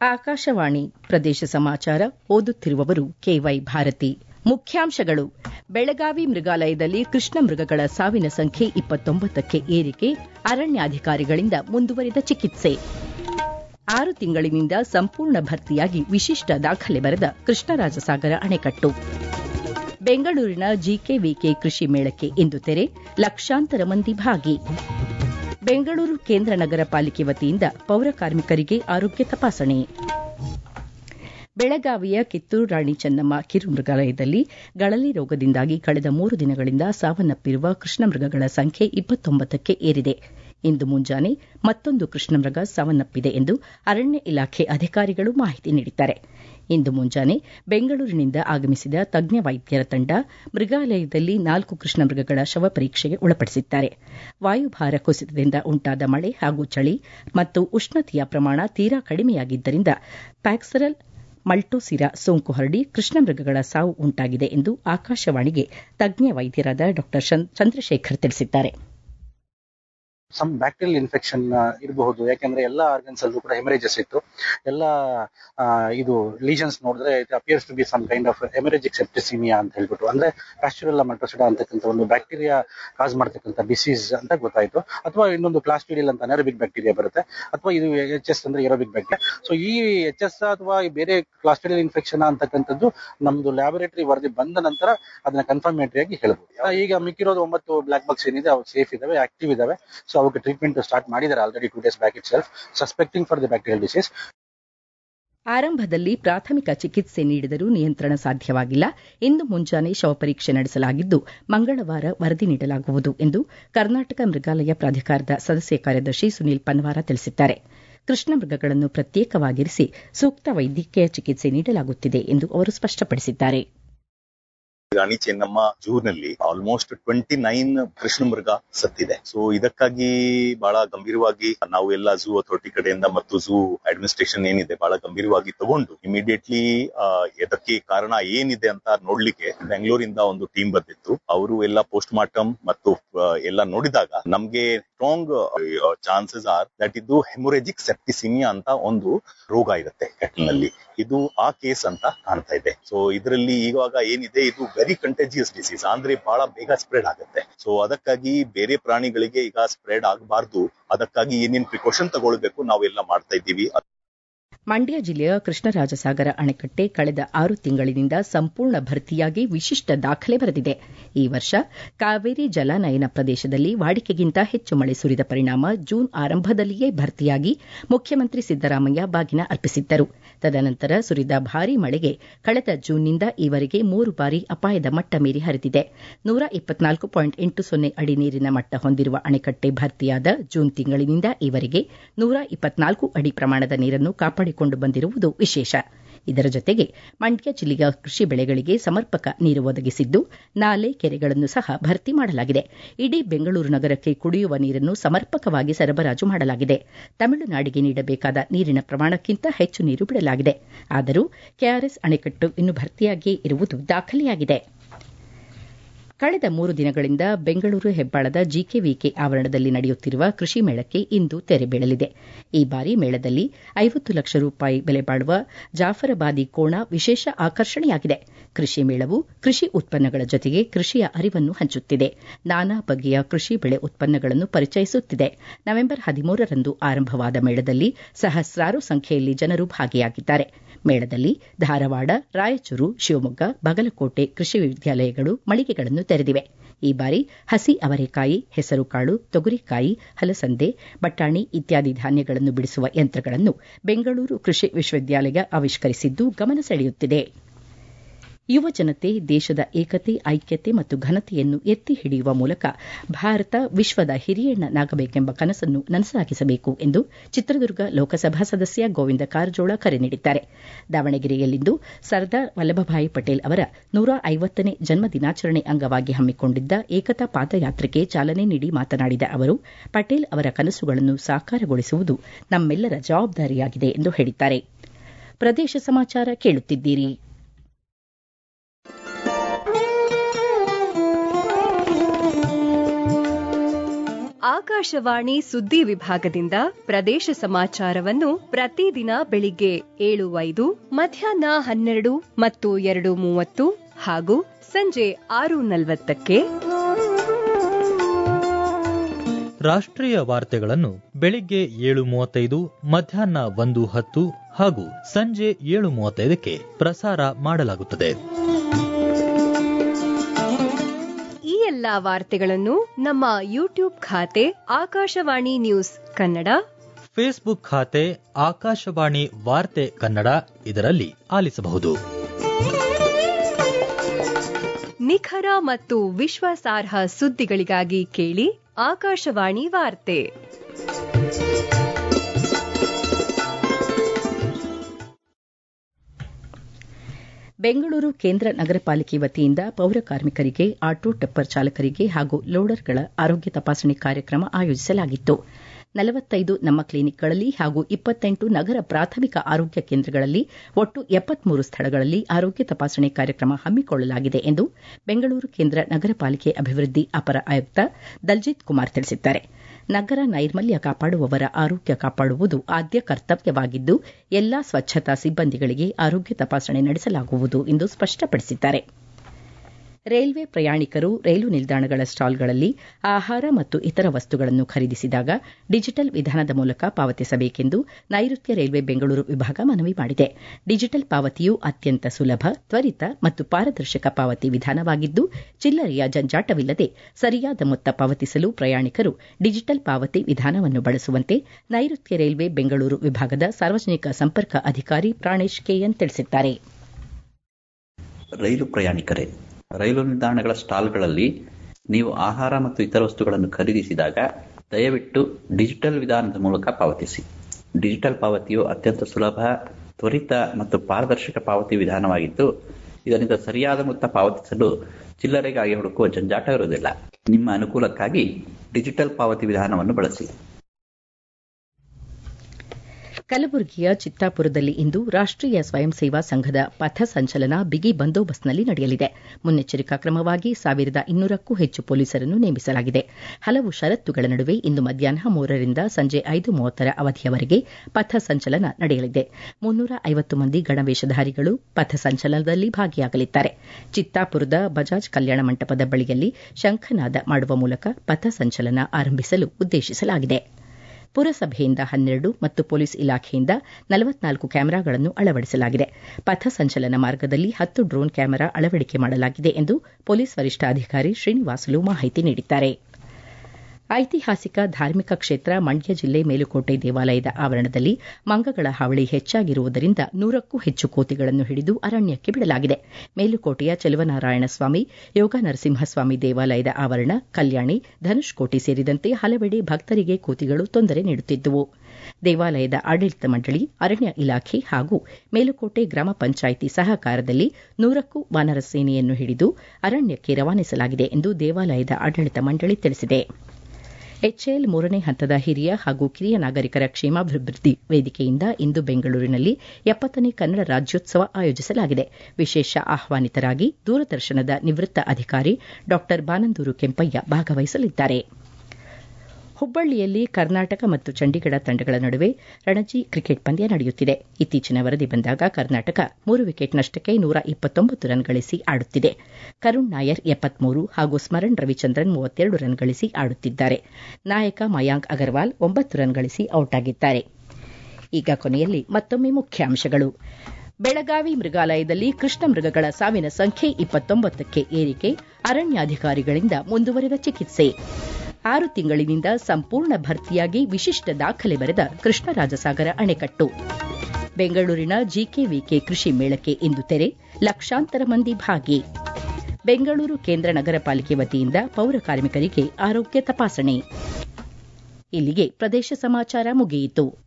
ಆಕಾಶವಾಣಿ ಪ್ರದೇಶ ಸಮಾಚಾರ ಓದುತ್ತಿರುವವರು ಕೆವೈ ಭಾರತಿ ಮುಖ್ಯಾಂಶಗಳು ಬೆಳಗಾವಿ ಮೃಗಾಲಯದಲ್ಲಿ ಕೃಷ್ಣ ಮೃಗಗಳ ಸಾವಿನ ಸಂಖ್ಯೆ ಇಪ್ಪತ್ತೊಂಬತ್ತಕ್ಕೆ ಏರಿಕೆ ಅರಣ್ಯಾಧಿಕಾರಿಗಳಿಂದ ಮುಂದುವರಿದ ಚಿಕಿತ್ಸೆ ಆರು ತಿಂಗಳಿನಿಂದ ಸಂಪೂರ್ಣ ಭರ್ತಿಯಾಗಿ ವಿಶಿಷ್ಟ ದಾಖಲೆ ಬರೆದ ಕೃಷ್ಣರಾಜಸಾಗರ ಅಣೆಕಟ್ಟು ಬೆಂಗಳೂರಿನ ಜಿಕೆವಿಕೆ ಕೃಷಿ ಮೇಳಕ್ಕೆ ಇಂದು ತೆರೆ ಲಕ್ಷಾಂತರ ಮಂದಿ ಭಾಗಿ ಬೆಂಗಳೂರು ಕೇಂದ್ರ ನಗರ ಪಾಲಿಕೆ ವತಿಯಿಂದ ಪೌರ ಕಾರ್ಮಿಕರಿಗೆ ಆರೋಗ್ಯ ತಪಾಸಣೆ ಬೆಳಗಾವಿಯ ಕಿತ್ತೂರು ರಾಣಿ ಚೆನ್ನಮ್ಮ ಕಿರು ಮೃಗಾಲಯದಲ್ಲಿ ಗಳಲೆ ರೋಗದಿಂದಾಗಿ ಕಳೆದ ಮೂರು ದಿನಗಳಿಂದ ಸಾವನ್ನಪ್ಪಿರುವ ಕೃಷ್ಣ ಮೃಗಗಳ ಸಂಖ್ಯೆ ಇಪ್ಪತ್ತೊಂಬತ್ತಕ್ಕೆ ಏರಿದೆ ಇಂದು ಮುಂಜಾನೆ ಮತ್ತೊಂದು ಕೃಷ್ಣ ಮೃಗ ಸಾವನ್ನಪ್ಪಿದೆ ಎಂದು ಅರಣ್ಯ ಇಲಾಖೆ ಅಧಿಕಾರಿಗಳು ಮಾಹಿತಿ ನೀಡಿದ್ದಾರೆ ಇಂದು ಮುಂಜಾನೆ ಬೆಂಗಳೂರಿನಿಂದ ಆಗಮಿಸಿದ ತಜ್ಞ ವೈದ್ಯರ ತಂಡ ಮೃಗಾಲಯದಲ್ಲಿ ನಾಲ್ಕು ಕೃಷ್ಣ ಮೃಗಗಳ ಶವ ಪರೀಕ್ಷೆಗೆ ಒಳಪಡಿಸಿದ್ದಾರೆ ವಾಯುಭಾರ ಕುಸಿತದಿಂದ ಉಂಟಾದ ಮಳೆ ಹಾಗೂ ಚಳಿ ಮತ್ತು ಉಷ್ಣತೆಯ ಪ್ರಮಾಣ ತೀರಾ ಕಡಿಮೆಯಾಗಿದ್ದರಿಂದ ಪ್ಯಾಕ್ಸರಲ್ ಮಲ್ಟೋಸಿರಾ ಸೋಂಕು ಹರಡಿ ಕೃಷ್ಣ ಮೃಗಗಳ ಸಾವು ಉಂಟಾಗಿದೆ ಎಂದು ಆಕಾಶವಾಣಿಗೆ ತಜ್ಞ ವೈದ್ಯರಾದ ಡಾ ಚಂದ್ರಶೇಖರ್ ತಿಳಿಸಿದ್ದಾರೆ ಸಮ್ ಬ್ಯಾಕ್ಟೀರಿಯಲ್ ಇನ್ಫೆಕ್ಷನ್ ಇರಬಹುದು ಯಾಕಂದ್ರೆ ಎಲ್ಲ ಆರ್ಗನ್ಸ್ ಅಲ್ಲೂ ಕೂಡ ಹೆಮರೇಜಸ್ ಇತ್ತು ಎಲ್ಲ ಇದು ಲೀಜನ್ಸ್ ನೋಡಿದ್ರೆ it appears to be some kind of haemorrhagic septicaemia ಅಂತ ಹೇಳ್ಬಿಟ್ಟು ಅಂದ್ರೆ ಪ್ಯಾಸ್ಚುರಲ್ಲ ಮಲ್ಟೋಸಿಡಾ ಅಂತಕ್ಕಂಥ ಒಂದು ಬ್ಯಾಕ್ಟೀರಿಯಾ ಕಾಸ್ ಮಾಡ್ತಕ್ಕಂಥ ಡಿಸೀಸ್ ಅಂತ ಗೊತ್ತಾಯ್ತು ಅಥವಾ ಇನ್ನೊಂದು ಕ್ಲಾಸ್ಟಿಡಿಯಲ್ ಅಂತ ಅನರಬಿಕ್ ಬ್ಯಾಕ್ಟೀರಿಯಾ ಬರುತ್ತೆ ಅಥವಾ ಇದು ಎಚ್ ಎಸ್ ಅಂದ್ರೆ ಏರೋಬಿಕ್ ಬ್ಯಾಕ್ಟೀರಿಯಾ ಸೊ ಈ ಎಚ್ ಎಸ್ ಅಥವಾ ಬೇರೆ ಕ್ಲಾಸ್ಟಿಡಿಯಲ್ ಇನ್ಫೆಕ್ಷನ್ ಅಂತಕ್ಕಂಥದ್ದು ನಮ್ದು ಲ್ಯಾಬೊರೇಟರಿ ವರದಿ ಬಂದ ನಂತರ ಅದನ್ನ ಕನ್ಫರ್ಮೇಟರಿ ಆಗಿ ಹೇಳ್ಬೋದು ಈಗ ಮಿಕ್ಕಿರೋದು ಒಂಬತ್ತು ಬ್ಲಾಕ್ ಬಾಕ್ಸ್ ಏನಿದೆ ಅವು ಸೇಫ್ ಇದಾವೆ ಆಕ್ಟಿವ್ ಇದಾವೆ ಸೊ ಅವಕ್ಕೆ ಟ್ರೀಟ್ಮೆಂಟ್ ಸ್ಟಾರ್ಟ್ ಮಾಡಿದ್ದಾರೆ already two days back itself suspecting for the bacterial disease ಆರಂಭದಲ್ಲಿ ಪ್ರಾಥಮಿಕ ಚಿಕಿತ್ಸೆ ನೀಡಿದರೂ ನಿಯಂತ್ರಣ ಸಾಧ್ಯವಾಗಿಲ್ಲ ಇಂದು ಮುಂಜಾನೆ ಶವಪರೀಕ್ಷೆ ನಡೆಸಲಾಗಿದ್ದು ಮಂಗಳವಾರ ವರದಿ ನೀಡಲಾಗುವುದು ಎಂದು ಕರ್ನಾಟಕ ಮೃಗಾಲಯ ಪ್ರಾಧಿಕಾರದ ಸದಸ್ಯ ಕಾರ್ಯದರ್ಶಿ ಸುನೀಲ್ ಪನ್ವಾರ ತಿಳಿಸಿದ್ದಾರೆ ಕೃಷ್ಣ ಮೃಗಗಳನ್ನು ಪ್ರತ್ಯೇಕವಾಗಿರಿಸಿ ಸೂಕ್ತ ವೈದ್ಯಕೀಯ ಚಿಕಿತ್ಸೆ ನೀಡಲಾಗುತ್ತಿದೆ ಎಂದು ಅವರು ಸ್ಪಷ್ಟಪಡಿಸಿದ್ದಾರೆ ರಾಣಿ ಚೆನ್ನಮ್ಮ ಜೂನಲ್ಲಿ ಆಲ್ಮೋಸ್ಟ್ ಟ್ವೆಂಟಿ ನೈನ್ ಕೃಷ್ಣ ಮೃಗ ಸತ್ತಿದೆ ಸೊ ಇದಕ್ಕಾಗಿ ಬಹಳ ಗಂಭೀರವಾಗಿ ನಾವು ಎಲ್ಲ ಝೂ ಅಥಾರಿಟಿ ಕಡೆಯಿಂದ ಮತ್ತು ಝೂ ಅಡ್ಮಿನಿಸ್ಟ್ರೇಷನ್ ಏನಿದೆ ಬಹಳ ಗಂಭೀರವಾಗಿ ತಗೊಂಡು ಇಮಿಡಿಯೇಟ್ಲಿ ಇದಕ್ಕೆ ಕಾರಣ ಏನಿದೆ ಅಂತ ನೋಡ್ಲಿಕ್ಕೆ ಬೆಂಗಳೂರಿಂದ ಒಂದು ಟೀಮ್ ಬಂದಿತ್ತು ಅವರು ಎಲ್ಲ ಪೋಸ್ಟ್ ಮಾರ್ಟಮ್ ಮತ್ತು ಎಲ್ಲ ನೋಡಿದಾಗ ನಮ್ಗೆ ಸ್ಟ್ರಾಂಗ್ ಚಾನ್ಸಸ್ ಆರ್ ದಟ್ ಇದು ಹೆಮೊರೆಜಿಕ್ ಸೆಪ್ಟಿಸಿಮಿಯಾ ಅಂತ ಒಂದು ರೋಗ ಇರುತ್ತೆ ಕೆಟ್ಟಲ್ನಲ್ಲಿ ಇದು ಆ ಕೇಸ್ ಅಂತ ಕಾಣ್ತಾ ಇದೆ ಸೊ ಇದರಲ್ಲಿ ಇವಾಗ ಏನಿದೆ ಇದು ವೆರಿ ಕಂಟೇಜಿಯಸ್ ಡಿಸೀಸ್ ಅಂದ್ರೆ ಬಹಳ ಬೇಗ ಸ್ಪ್ರೆಡ್ ಆಗುತ್ತೆ ಸೊ ಅದಕ್ಕಾಗಿ ಬೇರೆ ಪ್ರಾಣಿಗಳಿಗೆ ಈಗ ಸ್ಪ್ರೆಡ್ ಆಗಬಾರ್ದು ಅದಕ್ಕಾಗಿ ಏನೇನ್ ಪ್ರಿಕಾಷನ್ ತಗೊಳ್ಬೇಕು ನಾವೆಲ್ಲ ಮಾಡ್ತಾ ಇದ್ದೀವಿ ಮಂಡ್ಯ ಜಿಲ್ಲೆಯ ಕೃಷ್ಣರಾಜಸಾಗರ ಅಣೆಕಟ್ಟೆ ಕಳೆದ ಆರು ತಿಂಗಳಿನಿಂದ ಸಂಪೂರ್ಣ ಭರ್ತಿಯಾಗಿ ವಿಶಿಷ್ಟ ದಾಖಲೆ ಬರೆದಿದೆ ಈ ವರ್ಷ ಕಾವೇರಿ ಜಲಾನಯನ ಪ್ರದೇಶದಲ್ಲಿ ವಾಡಿಕೆಗಿಂತ ಹೆಚ್ಚು ಮಳೆ ಸುರಿದ ಪರಿಣಾಮ ಜೂನ್ ಆರಂಭದಲ್ಲಿಯೇ ಭರ್ತಿಯಾಗಿ ಮುಖ್ಯಮಂತ್ರಿ ಸಿದ್ದರಾಮಯ್ಯ ಬಾಗಿನ ಅರ್ಪಿಸಿದ್ದರು ತದನಂತರ ಸುರಿದ ಭಾರೀ ಮಳೆಗೆ ಕಳೆದ ಜೂನ್ನಿಂದ ಈವರೆಗೆ ಮೂರು ಬಾರಿ ಅಪಾಯದ ಮಟ್ಟ ಮೀರಿ ಹರಿದಿದೆ ನೂರ ಇಪ್ಪತ್ನಾಲ್ಕು ಪಾಯಿಂಟ್ ಎಂಟು ಸೊನ್ನೆ ಅಡಿ ನೀರಿನ ಮಟ್ಟ ಹೊಂದಿರುವ ಅಣೆಕಟ್ಟೆ ಭರ್ತಿಯಾದ ಜೂನ್ ತಿಂಗಳಿನಿಂದ ಈವರೆಗೆ ನೂರ ಇಪ್ಪತ್ನಾಲ್ಕು ಅಡಿ ಪ್ರಮಾಣದ ನೀರನ್ನು ಕಾಪಾಡಿಕೊಂಡು ಬಂದಿರುವುದು ವಿಶೇಷ ಇದರ ಜೊತೆಗೆ ಮಂಡ್ಯ ಜಿಲ್ಲೆಯ ಕೃಷಿ ಬೆಳೆಗಳಿಗೆ ಸಮರ್ಪಕ ನೀರು ಒದಗಿಸಿದ್ದು ನಾಲೆ ಕೆರೆಗಳನ್ನು ಸಹ ಭರ್ತಿ ಮಾಡಲಾಗಿದೆ ಇಡೀ ಬೆಂಗಳೂರು ನಗರಕ್ಕೆ ಕುಡಿಯುವ ನೀರನ್ನು ಸಮರ್ಪಕವಾಗಿ ಸರಬರಾಜು ಮಾಡಲಾಗಿದೆ ತಮಿಳುನಾಡಿಗೆ ನೀಡಬೇಕಾದ ನೀರಿನ ಪ್ರಮಾಣಕ್ಕಿಂತ ಹೆಚ್ಚು ನೀರು ಬಿಡಲಾಗಿದೆ ಆದರೂ ಕೆಆರ್ಎಸ್ ಅಣೆಕಟ್ಟು ಇನ್ನು ಭರ್ತಿಯಾಗಿಯೇ ಇರುವುದು ದಾಖಲೆಯಾಗಿದೆ ಕಳೆದ ಮೂರು ದಿನಗಳಿಂದ ಬೆಂಗಳೂರು ಹೆಬ್ಬಾಳದ ಜಿಕೆವಿಕೆ ಆವರಣದಲ್ಲಿ ನಡೆಯುತ್ತಿರುವ ಕೃಷಿ ಮೇಳಕ್ಕೆ ಇಂದು ತೆರೆ ಬೀಳಲಿದೆ ಈ ಬಾರಿ ಮೇಳದಲ್ಲಿ ಐವತ್ತು ಲಕ್ಷ ರೂಪಾಯಿ ಬೆಲೆ ಬಾಳುವ ಜಾಫರಬಾದಿ ಕೋಣ ವಿಶೇಷ ಆಕರ್ಷಣೆಯಾಗಿದೆ ಕೃಷಿ ಮೇಳವು ಕೃಷಿ ಉತ್ಪನ್ನಗಳ ಜೊತೆಗೆ ಕೃಷಿಯ ಅರಿವನ್ನು ಹಂಚುತ್ತಿದೆ ನಾನಾ ಬಗೆಯ ಕೃಷಿ ಬೆಳೆ ಉತ್ಪನ್ನಗಳನ್ನು ಪರಿಚಯಿಸುತ್ತಿದೆ ನವೆಂಬರ್ ಹದಿಮೂರರಂದು ಆರಂಭವಾದ ಮೇಳದಲ್ಲಿ ಸಹಸ್ರಾರು ಸಂಖ್ಯೆಯಲ್ಲಿ ಜನರು ಭಾಗಿಯಾಗಿದ್ದಾರೆ ಮೇಳದಲ್ಲಿ ಧಾರವಾಡ ರಾಯಚೂರು ಶಿವಮೊಗ್ಗ ಬಾಗಲಕೋಟೆ ಕೃಷಿ ವಿದ್ಯಾಲಯಗಳು ಮಳಿಗೆಗಳನ್ನು ತೆರೆದಿವೆ ಈ ಬಾರಿ ಹಸಿ ಅವರೆಕಾಯಿ ಹೆಸರುಕಾಳು ತೊಗರಿಕಾಯಿ ಹಲಸಂದೆ ಬಟಾಣಿ ಇತ್ಯಾದಿ ಧಾನ್ಯಗಳನ್ನು ಬಿಡಿಸುವ ಯಂತ್ರಗಳನ್ನು ಬೆಂಗಳೂರು ಕೃಷಿ ವಿಶ್ವವಿದ್ಯಾಲಯ ಆವಿಷ್ಕರಿಸಿದ್ದು ಗಮನ ಸೆಳೆಯುತ್ತಿದೆ ಯುವ ಜನತೆ ದೇಶದ ಏಕತೆ ಐಕ್ಯತೆ ಮತ್ತು ಘನತೆಯನ್ನು ಎತ್ತಿ ಹಿಡಿಯುವ ಮೂಲಕ ಭಾರತ ವಿಶ್ವದ ಹಿರಿಯಣ್ಣನಾಗಬೇಕೆಂಬ ಕನಸನ್ನು ನನಸಾಗಿಸಬೇಕು ಎಂದು ಚಿತ್ರದುರ್ಗ ಲೋಕಸಭಾ ಸದಸ್ಯ ಗೋವಿಂದ ಕಾರಜೋಳ ಕರೆ ನೀಡಿದ್ದಾರೆ ದಾವಣಗೆರೆಯಲ್ಲಿಂದು ಸರ್ದಾರ್ ವಲ್ಲಭಭಾಯಿ ಪಟೇಲ್ ಅವರ ನೂರ ಐವತ್ತನೇ ಜನ್ಮ ದಿನಾಚರಣೆ ಅಂಗವಾಗಿ ಹಮ್ಮಿಕೊಂಡಿದ್ದ ಏಕತಾ ಪಾದಯಾತ್ರೆಗೆ ಚಾಲನೆ ನೀಡಿ ಮಾತನಾಡಿದ ಅವರು ಪಟೇಲ್ ಅವರ ಕನಸುಗಳನ್ನು ಸಾಕಾರಗೊಳಿಸುವುದು ನಮ್ಮೆಲ್ಲರ ಜವಾಬ್ದಾರಿಯಾಗಿದೆ ಎಂದು ಹೇಳಿದ್ದಾರೆ ಪ್ರದೇಶ ಸಮಾಚಾರ ಕೇಳುತ್ತಿದ್ದೀರಿ ಆಕಾಶವಾಣಿ ಸುದ್ದಿ ವಿಭಾಗದಿಂದ ಪ್ರದೇಶ ಸಮಾಚಾರವನ್ನು ಪ್ರತಿದಿನ ಬೆಳಿಗ್ಗೆ ಏಳು ಐದು ಮಧ್ಯಾಹ್ನ ಹನ್ನೆರಡು ಮತ್ತು ಎರಡು ಮೂವತ್ತು ಹಾಗೂ ಸಂಜೆ ಆರು ನಲವತ್ತಕ್ಕೆ ರಾಷ್ಟ್ರೀಯ ವಾರ್ತೆಗಳನ್ನು ಬೆಳಿಗ್ಗೆ ಏಳು ಮೂವತ್ತೈದು ಮಧ್ಯಾಹ್ನ ಒಂದು ಹತ್ತು ಹಾಗೂ ಸಂಜೆ ಏಳು ಮೂವತ್ತೈದಕ್ಕೆ ಪ್ರಸಾರ ಮಾಡಲಾಗುತ್ತದೆ ಈ ಎಲ್ಲಾ ವಾರ್ತೆಗಳನ್ನು ನಮ್ಮ ಯೂಟ್ಯೂಬ್ ಖಾತೆ ಆಕಾಶವಾಣಿ ನ್ಯೂಸ್ ಕನ್ನಡ ಫೇಸ್ಬುಕ್ ಖಾತೆ ಆಕಾಶವಾಣಿ ವಾರ್ತೆ ಕನ್ನಡ ಇದರಲ್ಲಿ ಆಲಿಸಬಹುದು ನಿಖರ ಮತ್ತು ವಿಶ್ವಾಸಾರ್ಹ ಸುದ್ದಿಗಳಿಗಾಗಿ ಕೇಳಿ ಆಕಾಶವಾಣಿ ವಾರ್ತೆ ಬೆಂಗಳೂರು ಕೇಂದ್ರ ನಗರ ಪಾಲಿಕೆ ವತಿಯಿಂದ ಪೌರ ಕಾರ್ಮಿಕರಿಗೆ ಆಟೋ ಟಪ್ಪರ್ ಚಾಲಕರಿಗೆ ಹಾಗೂ ಲೋಡರ್ಗಳ ಆರೋಗ್ಯ ತಪಾಸಣೆ ಕಾರ್ಯಕ್ರಮ ಆಯೋಜಿಸಲಾಗಿತ್ತು ನಲವತ್ತೈದು ನಮ್ಮ ಕ್ಲಿನಿಕ್ಗಳಲ್ಲಿ ಹಾಗೂ ಇಪ್ಪತ್ತೆಂಟು ನಗರ ಪ್ರಾಥಮಿಕ ಆರೋಗ್ಯ ಕೇಂದ್ರಗಳಲ್ಲಿ ಒಟ್ಟು ಎಪ್ಪತ್ಮೂರು ಸ್ಥಳಗಳಲ್ಲಿ ಆರೋಗ್ಯ ತಪಾಸಣೆ ಕಾರ್ಯಕ್ರಮ ಹಮ್ಮಿಕೊಳ್ಳಲಾಗಿದೆ ಎಂದು ಬೆಂಗಳೂರು ಕೇಂದ್ರ ನಗರ ಪಾಲಿಕೆ ಅಭಿವೃದ್ಧಿ ಅಪರ ಆಯುಕ್ತ ದಲ್ಜಿತ್ ಕುಮಾರ್ ತಿಳಿಸಿದ್ದಾರೆ ನಗರ ನೈರ್ಮಲ್ಯ ಕಾಪಾಡುವವರ ಆರೋಗ್ಯ ಕಾಪಾಡುವುದು ಆದ್ಯ ಕರ್ತವ್ಯವಾಗಿದ್ದು ಎಲ್ಲಾ ಸ್ವಚ್ಛತಾ ಸಿಬ್ಬಂದಿಗಳಿಗೆ ಆರೋಗ್ಯ ತಪಾಸಣೆ ನಡೆಸಲಾಗುವುದು ಎಂದು ಸ್ಪಷ್ಟಪಡಿಸಿದ್ದಾರೆ ರೈಲ್ವೆ ಪ್ರಯಾಣಿಕರು ರೈಲು ನಿಲ್ದಾಣಗಳ ಸ್ಟಾಲ್ಗಳಲ್ಲಿ ಆಹಾರ ಮತ್ತು ಇತರ ವಸ್ತುಗಳನ್ನು ಖರೀದಿಸಿದಾಗ ಡಿಜಿಟಲ್ ವಿಧಾನದ ಮೂಲಕ ಪಾವತಿಸಬೇಕೆಂದು ನೈಋತ್ಯ ರೈಲ್ವೆ ಬೆಂಗಳೂರು ವಿಭಾಗ ಮನವಿ ಮಾಡಿದೆ ಡಿಜಿಟಲ್ ಪಾವತಿಯು ಅತ್ಯಂತ ಸುಲಭ ತ್ವರಿತ ಮತ್ತು ಪಾರದರ್ಶಕ ಪಾವತಿ ವಿಧಾನವಾಗಿದ್ದು ಚಿಲ್ಲರೆಯ ಜಂಜಾಟವಿಲ್ಲದೆ ಸರಿಯಾದ ಮೊತ್ತ ಪಾವತಿಸಲು ಪ್ರಯಾಣಿಕರು ಡಿಜಿಟಲ್ ಪಾವತಿ ವಿಧಾನವನ್ನು ಬಳಸುವಂತೆ ನೈಋತ್ಯ ರೈಲ್ವೆ ಬೆಂಗಳೂರು ವಿಭಾಗದ ಸಾರ್ವಜನಿಕ ಸಂಪರ್ಕ ಅಧಿಕಾರಿ ಪ್ರಾಣೇಶ್ ಕೆಎನ್ ತಿಳಿಸಿದ್ದಾರೆ ರೈಲು ಪ್ರಯಾಣಿಕರೇ ರೈಲು ನಿಲ್ದಾಣಗಳ ಸ್ಟಾಲ್ಗಳಲ್ಲಿ ನೀವು ಆಹಾರ ಮತ್ತು ಇತರ ವಸ್ತುಗಳನ್ನು ಖರೀದಿಸಿದಾಗ ದಯವಿಟ್ಟು ಡಿಜಿಟಲ್ ವಿಧಾನದ ಮೂಲಕ ಪಾವತಿಸಿ ಡಿಜಿಟಲ್ ಪಾವತಿಯು ಅತ್ಯಂತ ಸುಲಭ ತ್ವರಿತ ಮತ್ತು ಪಾರದರ್ಶಕ ಪಾವತಿ ವಿಧಾನವಾಗಿದ್ದು ಇದರಿಂದ ಸರಿಯಾದ ಮೊತ್ತ ಪಾವತಿಸಲು ಚಿಲ್ಲರೆಗಾಗಿ ಹುಡುಕುವ ಜಂಜಾಟ ಇರುವುದಿಲ್ಲ ನಿಮ್ಮ ಅನುಕೂಲಕ್ಕಾಗಿ ಡಿಜಿಟಲ್ ಪಾವತಿ ವಿಧಾನವನ್ನು ಬಳಸಿ ಕಲಬುರಗಿಯ ಚಿತ್ತಾಪುರದಲ್ಲಿ ಇಂದು ರಾಷ್ಟೀಯ ಸ್ವಯಂ ಸೇವಾ ಸಂಘದ ಪಥ ಸಂಚಲನ ಬಿಗಿ ಬಂದೋಬಸ್ತ್ನಲ್ಲಿ ನಡೆಯಲಿದೆ ಮುನ್ನೆಚ್ಚರಿಕಾ ಕ್ರಮವಾಗಿ ಸಾವಿರದ ಇನ್ನೂರಕ್ಕೂ ಹೆಚ್ಚು ಪೊಲೀಸರನ್ನು ನೇಮಿಸಲಾಗಿದೆ ಹಲವು ಷರತ್ತುಗಳ ನಡುವೆ ಇಂದು ಮಧ್ಯಾಹ್ನ ಮೂರರಿಂದ ಸಂಜೆ ಐದು ಮೂವತ್ತರ ಅವಧಿಯವರೆಗೆ ಪಥ ಸಂಚಲನ ನಡೆಯಲಿದೆ ಮುನ್ನೂರ ಐವತ್ತು ಮಂದಿ ಗಣವೇಷಧಾರಿಗಳು ಪಥ ಸಂಚಲನದಲ್ಲಿ ಭಾಗಿಯಾಗಲಿದ್ದಾರೆ ಚಿತ್ತಾಪುರದ ಬಜಾಜ್ ಕಲ್ಯಾಣ ಮಂಟಪದ ಬಳಿಯಲ್ಲಿ ಶಂಖನಾದ ಮಾಡುವ ಮೂಲಕ ಪಥ ಸಂಚಲನ ಆರಂಭಿಸಲು ಉದ್ದೇಶಿಸಲಾಗಿದೆ ಪುರಸಭೆಯಿಂದ ಹನ್ನೆರಡು ಮತ್ತು ಪೊಲೀಸ್ ಇಲಾಖೆಯಿಂದ ನಲವತ್ನಾಲ್ಕು ಕ್ಯಾಮೆರಾಗಳನ್ನು ಅಳವಡಿಸಲಾಗಿದೆ ಪಥ ಸಂಚಲನ ಮಾರ್ಗದಲ್ಲಿ ಹತ್ತು ಡ್ರೋನ್ ಕ್ಯಾಮೆರಾ ಅಳವಡಿಕೆ ಮಾಡಲಾಗಿದೆ ಎಂದು ಪೊಲೀಸ್ ವರಿಷ್ಠಾಧಿಕಾರಿ ಶ್ರೀನಿವಾಸುಲು ಮಾಹಿತಿ ನೀಡಿದ್ದಾರೆ ಐತಿಹಾಸಿಕ ಧಾರ್ಮಿಕ ಕ್ಷೇತ್ರ ಮಂಡ್ಯ ಜಿಲ್ಲೆ ಮೇಲುಕೋಟೆ ದೇವಾಲಯದ ಆವರಣದಲ್ಲಿ ಮಂಗಗಳ ಹಾವಳಿ ಹೆಚ್ಚಾಗಿರುವುದರಿಂದ ನೂರಕ್ಕೂ ಹೆಚ್ಚು ಕೋತಿಗಳನ್ನು ಹಿಡಿದು ಅರಣ್ಯಕ್ಕೆ ಬಿಡಲಾಗಿದೆ ಮೇಲುಕೋಟೆಯ ಚೆಲುವನಾರಾಯಣ ಸ್ವಾಮಿ ಯೋಗ ನರಸಿಂಹಸ್ವಾಮಿ ದೇವಾಲಯದ ಆವರಣ ಕಲ್ಯಾಣಿ ಧನುಷ್ಕೋಟಿ ಸೇರಿದಂತೆ ಹಲವೆಡೆ ಭಕ್ತರಿಗೆ ಕೋತಿಗಳು ತೊಂದರೆ ನೀಡುತ್ತಿದ್ದುವು ದೇವಾಲಯದ ಆಡಳಿತ ಮಂಡಳಿ ಅರಣ್ಯ ಇಲಾಖೆ ಹಾಗೂ ಮೇಲುಕೋಟೆ ಗ್ರಾಮ ಪಂಚಾಯಿತಿ ಸಹಕಾರದಲ್ಲಿ ನೂರಕ್ಕೂ ವಾನರ ಸೇನೆಯನ್ನು ಹಿಡಿದು ಅರಣ್ಯಕ್ಕೆ ರವಾನಿಸಲಾಗಿದೆ ಎಂದು ದೇವಾಲಯದ ಆಡಳಿತ ಮಂಡಳಿ ತಿಳಿಸಿದೆ ಎಚ್ಎಎಲ್ ಮೂರನೇ ಹಂತದ ಹಿರಿಯ ಹಾಗೂ ಕಿರಿಯ ನಾಗರಿಕರ ಕ್ಷೇಮಾಭಿವೃದ್ಧಿ ವೇದಿಕೆಯಿಂದ ಇಂದು ಬೆಂಗಳೂರಿನಲ್ಲಿ ಎಪ್ಪತ್ತನೇ ಕನ್ನಡ ರಾಜ್ಯೋತ್ಸವ ಆಯೋಜಿಸಲಾಗಿದೆ ವಿಶೇಷ ಆಹ್ವಾನಿತರಾಗಿ ದೂರದರ್ಶನದ ನಿವೃತ್ತ ಅಧಿಕಾರಿ ಡಾ ಬಾನಂದೂರು ಕೆಂಪಯ್ಯ ಭಾಗವಹಿಸಲಿದ್ದಾರೆ ಹುಬ್ಬಳ್ಳಿಯಲ್ಲಿ ಕರ್ನಾಟಕ ಮತ್ತು ಚಂಡೀಗಢ ತಂಡಗಳ ನಡುವೆ ರಣಜಿ ಕ್ರಿಕೆಟ್ ಪಂದ್ಯ ನಡೆಯುತ್ತಿದೆ ಇತ್ತೀಚಿನ ವರದಿ ಬಂದಾಗ ಕರ್ನಾಟಕ ಮೂರು ವಿಕೆಟ್ ನಷ್ಟಕ್ಕೆ ನೂರ ಇಪ್ಪತ್ತೊಂಬತ್ತು ರನ್ ಗಳಿಸಿ ಆಡುತ್ತಿದೆ ಕರುಣ್ ನಾಯರ್ ಎಪ್ಪತ್ಮೂರು ಹಾಗೂ ಸ್ಮರಣ್ ರವಿಚಂದ್ರನ್ ಮೂವತ್ತೆರಡು ರನ್ ಗಳಿಸಿ ಆಡುತ್ತಿದ್ದಾರೆ ನಾಯಕ ಮಯಾಂಕ್ ಅಗರ್ವಾಲ್ ಒಂಬತ್ತು ರನ್ ಗಳಿಸಿ ಔಟ್ ಆಗಿದ್ದಾರೆ ಈಗ ಕೊನೆಯಲ್ಲಿ ಮತ್ತೊಮ್ಮೆ ಮುಖ್ಯಾಂಶಗಳು ಬೆಳಗಾವಿ ಮೃಗಾಲಯದಲ್ಲಿ ಕೃಷ್ಣ ಮೃಗಗಳ ಸಾವಿನ ಸಂಖ್ಯೆ ಇಪ್ಪತ್ತೊಂಬತ್ತಕ್ಕೆ ಏರಿಕೆ ಅರಣ್ಯಾಧಿಕಾರಿಗಳಿಂದ ಮುಂದುವರೆದ ಚಿಕಿತ್ಸೆ ಆರು ತಿಂಗಳಿನಿಂದ ಸಂಪೂರ್ಣ ಭರ್ತಿಯಾಗಿ ವಿಶಿಷ್ಟ ದಾಖಲೆ ಬರೆದ ಕೃಷ್ಣರಾಜಸಾಗರ ಅಣೆಕಟ್ಟು ಬೆಂಗಳೂರಿನ ಜಿಕೆವಿಕೆ ಕೃಷಿ ಮೇಳಕ್ಕೆ ಇಂದು ತೆರೆ ಲಕ್ಷಾಂತರ ಮಂದಿ ಭಾಗಿ ಬೆಂಗಳೂರು ಕೇಂದ್ರ ನಗರ ಪಾಲಿಕೆ ವತಿಯಿಂದ ಪೌರ ಕಾರ್ಮಿಕರಿಗೆ ಆರೋಗ್ಯ ತಪಾಸಣೆ ಇಲ್ಲಿಗೆ ಪ್ರದೇಶ ಸಮಾಚಾರ ಮುಗಿಯಿತು